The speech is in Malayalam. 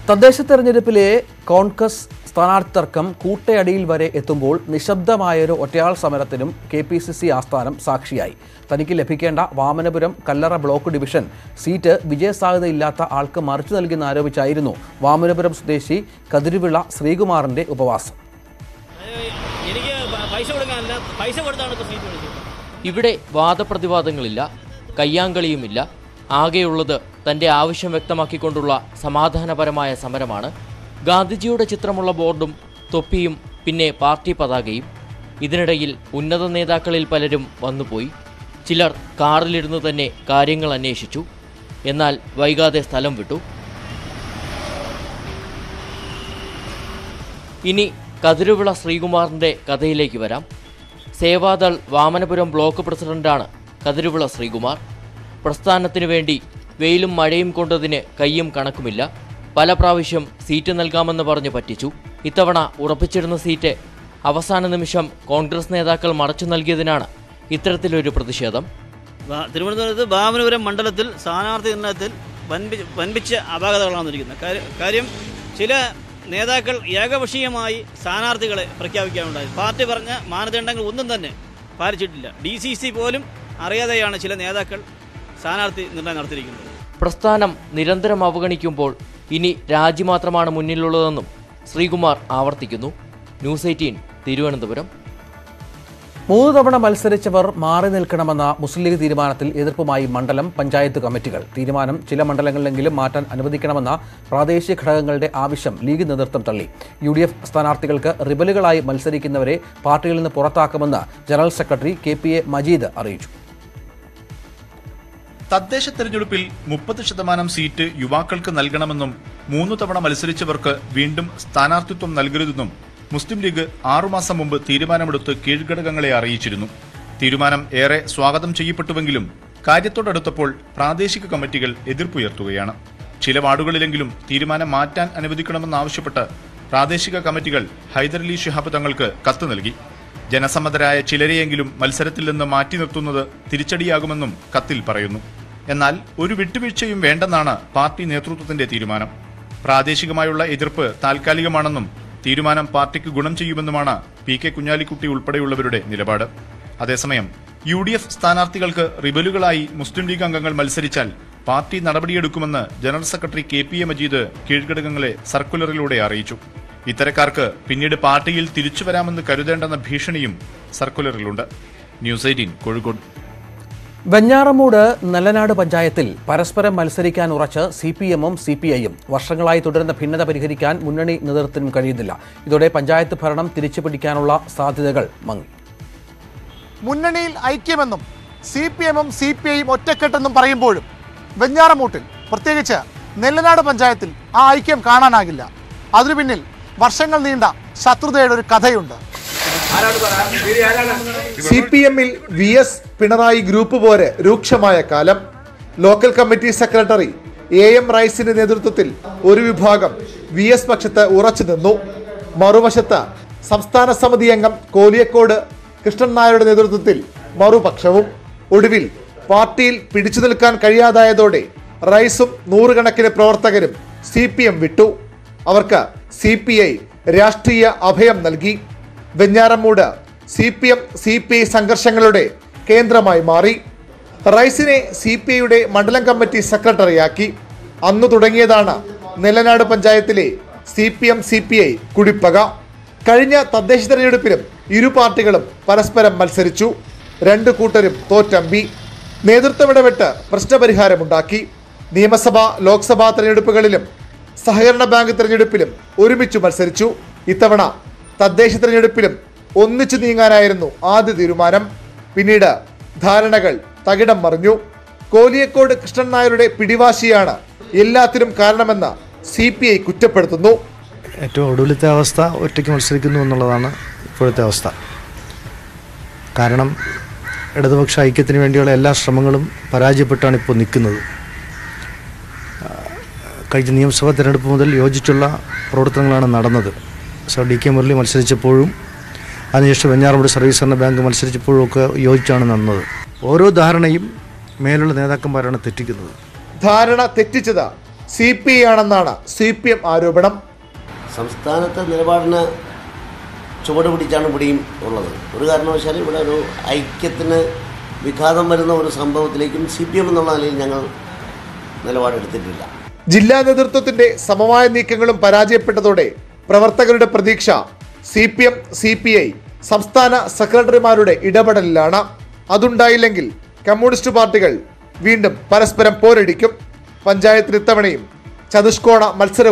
തദ്ദേശ തെരഞ്ഞെടുപ്പിലെ കോൺഗ്രസ് സ്ഥാനാർത്ഥി തർക്കം കൂട്ടയടിയിൽ വരെ എത്തുമ്പോൾ നിശബ്ദമായൊരു ഒറ്റയാൾ സമരത്തിനും കെ പി സി സി ആസ്ഥാനം സാക്ഷിയായി തനിക്ക് ലഭിക്കേണ്ട Vamanapuram Kallara block division seat വിജയസാധ്യതയില്ലാത്ത ആൾക്ക് മറിച്ചു നൽകിയെന്ന് ആരോപിച്ചായിരുന്നു വാമനപുരം സ്വദേശി കതിരുവിള ശ്രീകുമാറിന്റെ ഉപവാസം എനിക്ക് പ- പൈസ കൊടുക്കാനല്ല പൈസ കൊടുത്താണ് ഇപ്പോൾ സീറ്റ് വിളിച്ചത് ഇവിടെ വാദപ്രതിവാദങ്ങളില്ല കയ്യാങ്കളിയുമില്ല ആകെയുള്ളത് തന്റെ ആവശ്യം വ്യക്തമാക്കിക്കൊണ്ടുള്ള സമാധാനപരമായ സമരമാണ് ഗാന്ധിജിയുടെ ചിത്രമുള്ള ബോർഡും തൊപ്പിയും പിന്നെ പാർട്ടി പതാകയും ഇതിനിടയിൽ ഉന്നത നേതാക്കളിൽ പലരും വന്നുപോയി ചിലർ കാറിലിരുന്ന് തന്നെ കാര്യങ്ങൾ അന്വേഷിച്ചു എന്നാൽ വൈകാതെ സ്ഥലം വിട്ടു ഇനി കതിരുവിള ശ്രീകുമാറിന്റെ കഥയിലേക്ക് വരാം സേവാദൾ വാമനപുരം ബ്ലോക്ക് പ്രസിഡന്റാണ് കതിരുവിള ശ്രീകുമാർ പ്രസ്ഥാനത്തിനു വേണ്ടി വെയിലും മഴയും കൊണ്ടതിന് കയ്യും കണക്കുമില്ല പല പ്രാവശ്യം സീറ്റ് നൽകാമെന്ന് പറഞ്ഞ് പറ്റിച്ചു ഇത്തവണ ഉറപ്പിച്ചിരുന്ന സീറ്റ് അവസാന നിമിഷം കോൺഗ്രസ് നേതാക്കൾ മറച്ചു നൽകിയതിനാണ് ഇത്തരത്തിലൊരു പ്രതിഷേധം വാ- തിരുവനന്തപുരത്ത് ബാമനപുരം മണ്ഡലത്തിൽ സ്ഥാനാർത്ഥി നിർണയത്തിൽ വൻപി വൻപിച്ച അപാകതകളാണ് വന്നിരിക്കുന്നത് കാര്യം കാര്യം ചില നേതാക്കൾ ഏകപക്ഷീയമായി സ്ഥാനാർത്ഥികളെ പ്രഖ്യാപിക്കാനുണ്ടായി പാർട്ടി പറഞ്ഞ മാനദണ്ഡങ്ങൾ ഒന്നും തന്നെ പാലിച്ചിട്ടില്ല ഡി സി സി പോലും അറിയാതെയാണ് ചില നേതാക്കൾ സ്ഥാനാർത്ഥി നിർണയം നടത്തിയിരിക്കുന്നത് പ്രസ്ഥാനം നിരന്തരം അവഗണിക്കുമ്പോൾ ഇനി രാജി മാത്രമാണ് മുന്നിലുള്ളതെന്നും ശ്രീകുമാർ ആവർത്തിക്കുന്നു ന്യൂസ് എയ്റ്റീൻ തിരുവനന്തപുരം മൂന്ന് തവണ മത്സരിച്ചവർ മാറി നിൽക്കണമെന്ന മുസ്ലിം ലീഗ് തീരുമാനത്തിൽ എതിർപ്പുമായി മണ്ഡലം പഞ്ചായത്ത് കമ്മിറ്റികൾ തീരുമാനം ചില മണ്ഡലങ്ങളിലെങ്കിലും മാറ്റാൻ അനുവദിക്കണമെന്ന പ്രാദേശിക ഘടകങ്ങളുടെ ആവശ്യം ലീഗ് നേതൃത്വം തള്ളി യു ഡി എഫ് സ്ഥാനാർത്ഥികൾക്ക് റിബലുകളായി മത്സരിക്കുന്നവരെ പാർട്ടിയിൽ നിന്ന് പുറത്താക്കുമെന്ന് general secretary K P A Majeed അറിയിച്ചു തദ്ദേശ തെരഞ്ഞെടുപ്പിൽ മുപ്പത് ശതമാനം സീറ്റ് യുവാക്കൾക്ക് നൽകണമെന്നും മൂന്നു തവണ മത്സരിച്ചവർക്ക് വീണ്ടും സ്ഥാനാർത്ഥിത്വം നൽകരുതെന്നും മുസ്ലിം ലീഗ് ആറുമാസം മുമ്പ് തീരുമാനമെടുത്ത് കീഴ്ഘടകങ്ങളെ അറിയിച്ചിരുന്നു തീരുമാനം ഏറെ സ്വാഗതം ചെയ്യപ്പെട്ടുവെങ്കിലും കാര്യത്തോടടുത്തപ്പോൾ പ്രാദേശിക കമ്മിറ്റികൾ എതിർപ്പുയർത്തുകയാണ് ചില വാർഡുകളിലെങ്കിലും തീരുമാനം മാറ്റാൻ അനുവദിക്കണമെന്നാവശ്യപ്പെട്ട് പ്രാദേശിക കമ്മിറ്റികൾ ഹൈദരലി ശിഹാബ് തങ്ങൾക്ക് കത്ത് നൽകി ജനസമ്മതരായ ചിലരെയെങ്കിലും മത്സരത്തിൽ നിന്ന് മാറ്റി നിർത്തുന്നത് തിരിച്ചടിയാകുമെന്നും കത്തിൽ പറയുന്നു എന്നാൽ ഒരു വിട്ടുവീഴ്ചയും വേണ്ടെന്നാണ് പാർട്ടി നേതൃത്വത്തിന്റെ തീരുമാനം പ്രാദേശികമായുള്ള എതിർപ്പ് താൽക്കാലികമാണെന്നും തീരുമാനം പാർട്ടിക്ക് ഗുണം ചെയ്യുമെന്നുമാണ് പി കെ കുഞ്ഞാലിക്കുട്ടി ഉൾപ്പെടെയുള്ളവരുടെ നിലപാട് അതേസമയം യു ഡി എഫ് സ്ഥാനാർത്ഥികൾക്ക് റിബലുകളായി മുസ്ലിം ലീഗ് അംഗങ്ങൾ മത്സരിച്ചാൽ പാർട്ടി നടപടിയെടുക്കുമെന്ന് general secretary K P A Majeed കീഴ്ഘടകങ്ങളെ സർക്കുലറിലൂടെ അറിയിച്ചു ഇത്തരക്കാർക്ക് പിന്നീട് പാർട്ടിയിൽ തിരിച്ചു വരാമെന്ന് കരുതേണ്ടെന്ന ഭീഷണിയും സർക്കുലറിലുണ്ട് ന്യൂസ് എയ്റ്റീൻ കോഴിക്കോട് വെഞ്ഞാറമൂട് നെല്ലനാട് പഞ്ചായത്തിൽ പരസ്പരം മത്സരിക്കാൻ ഉറച്ച് സി പി എമ്മും സി പി ഐയും വർഷങ്ങളായി തുടരുന്ന ഭിന്നത പരിഹരിക്കാൻ മുന്നണി നേതൃത്വത്തിനും കഴിയുന്നില്ല ഇതോടെ പഞ്ചായത്ത് ഭരണം തിരിച്ചുപിടിക്കാനുള്ള സാധ്യതകൾ മങ്ങി മുന്നണിയിൽ ഐക്യമെന്നും സി പി എമ്മും സി പി ഐയും ഒറ്റക്കെട്ടെന്നും പറയുമ്പോഴും വെഞ്ഞാറമൂട്ടിൽ പ്രത്യേകിച്ച് നെല്ലനാട് പഞ്ചായത്തിൽ ആ ഐക്യം കാണാനാകില്ല അതിനു പിന്നിൽ വർഷങ്ങൾ നീണ്ട ശത്രുതയുടെ ഒരു കഥയുണ്ട് സി പി എമ്മിൽ വി എസ് പിണറായി ഗ്രൂപ്പ് പോലെ രൂക്ഷമായ കാലം local committee secretary A M റൈസിന്റെ നേതൃത്വത്തിൽ ഒരു വിഭാഗം വി എസ് പക്ഷത്ത് ഉറച്ചു നിന്നു മറുവശത്ത് സംസ്ഥാന സമിതി അംഗം കോലിയക്കോട് കൃഷ്ണൻ നായരുടെ നേതൃത്വത്തിൽ മറുപക്ഷവും ഒടുവിൽ പാർട്ടിയിൽ പിടിച്ചു നിൽക്കാൻ കഴിയാതായതോടെ റൈസും നൂറുകണക്കിന് പ്രവർത്തകരും സി പി എം വിട്ടു അവർക്ക് സി പി ഐ രാഷ്ട്രീയ അഭയം നൽകി Venjaramoodu C P M C P I സംഘർഷങ്ങളുടെ കേന്ദ്രമായി മാറി റൈസിനെ സി പി ഐയുടെ മണ്ഡലം കമ്മിറ്റി സെക്രട്ടറിയാക്കി അന്നു തുടങ്ങിയതാണ് നെല്ലനാട് പഞ്ചായത്തിലെ C P M C P I കുടിപ്പക കഴിഞ്ഞ തദ്ദേശ തെരഞ്ഞെടുപ്പിലും ഇരു പാർട്ടികളും പരസ്പരം മത്സരിച്ചു രണ്ട് കൂട്ടരും തോറ്റമ്പി നേതൃത്വമിടപെട്ട് പ്രശ്നപരിഹാരമുണ്ടാക്കി നിയമസഭാ ലോക്സഭാ തെരഞ്ഞെടുപ്പുകളിലും സഹകരണ ബാങ്ക് തെരഞ്ഞെടുപ്പിലും ഒരുമിച്ച് മത്സരിച്ചു ഇത്തവണ തദ്ദേശ തെരഞ്ഞെടുപ്പിലും ഒന്നിച്ചു നീങ്ങാനായിരുന്നു ആദ്യ തീരുമാനം പിന്നീട് ധാരണകൾ തകിടം മറിഞ്ഞു കോലിയക്കോട് കൃഷ്ണൻ നായരുടെ പിടിവാശിയാണ് എല്ലാത്തിനും കാരണമെന്ന് സി പി ഐ കുറ്റപ്പെടുത്തുന്നു ഏറ്റവും ഒടുവിലത്തെ അവസ്ഥ ഒറ്റയ്ക്ക് മത്സരിക്കുന്നു എന്നുള്ളതാണ് ഇപ്പോഴത്തെ അവസ്ഥ കാരണം ഇടതുപക്ഷ ഐക്യത്തിന് വേണ്ടിയുള്ള എല്ലാ ശ്രമങ്ങളും പരാജയപ്പെട്ടാണ് ഇപ്പോൾ നിൽക്കുന്നത് ആ, കഴിഞ്ഞ നിയമസഭാ തിരഞ്ഞെടുപ്പ് മുതൽ യോജിച്ചുള്ള പ്രവർത്തനങ്ങളാണ് നടന്നത് സർ ഡി കെ മുരളി മത്സരിച്ചപ്പോഴും അതിനുശേഷം വെഞ്ഞാറമൂട് സർവീസ് സഹകരണ ബാങ്ക് മത്സരിച്ചപ്പോഴും ഒക്കെ യോജിച്ചാണ് നടന്നത് ഓരോ ധാരണയും മേലുള്ള നേതാക്കന്മാരാണ് തെറ്റിക്കുന്നത് ധാരണ തെറ്റിച്ചത് സി പി ഐ ആണെന്നാണ് സി പി എം ആരോപണം സംസ്ഥാനത്തെ നിലപാടിന് ചുവട് പിടിച്ചാണ് ഇവിടെയും ഉള്ളത് ഒരു കാരണവശാലും ഇവിടെ ഒരു ഐക്യത്തിന് വിഘാതം വരുന്ന ഒരു സംഭവത്തിലേക്കും സി പി എം എന്നുള്ള നിലയിൽ ഞങ്ങൾ നിലപാടെടുത്തിട്ടില്ല ജില്ലാ നേതൃത്വത്തിന്റെ സമവായ നീക്കങ്ങളും പരാജയപ്പെട്ടതോടെ പ്രവർത്തകരുടെ പ്രതീക്ഷ C P M C P I സംസ്ഥാന സെക്രട്ടറിമാരുടെ ഇടപെടലിലാണ് അതുണ്ടായില്ലെങ്കിൽ കമ്മ്യൂണിസ്റ്റ് പാർട്ടികൾ വീണ്ടും പരസ്പരം പോരടിക്കും പഞ്ചായത്തിൽ ഇത്തവണയും ചതുഷ്കോണ മത്സര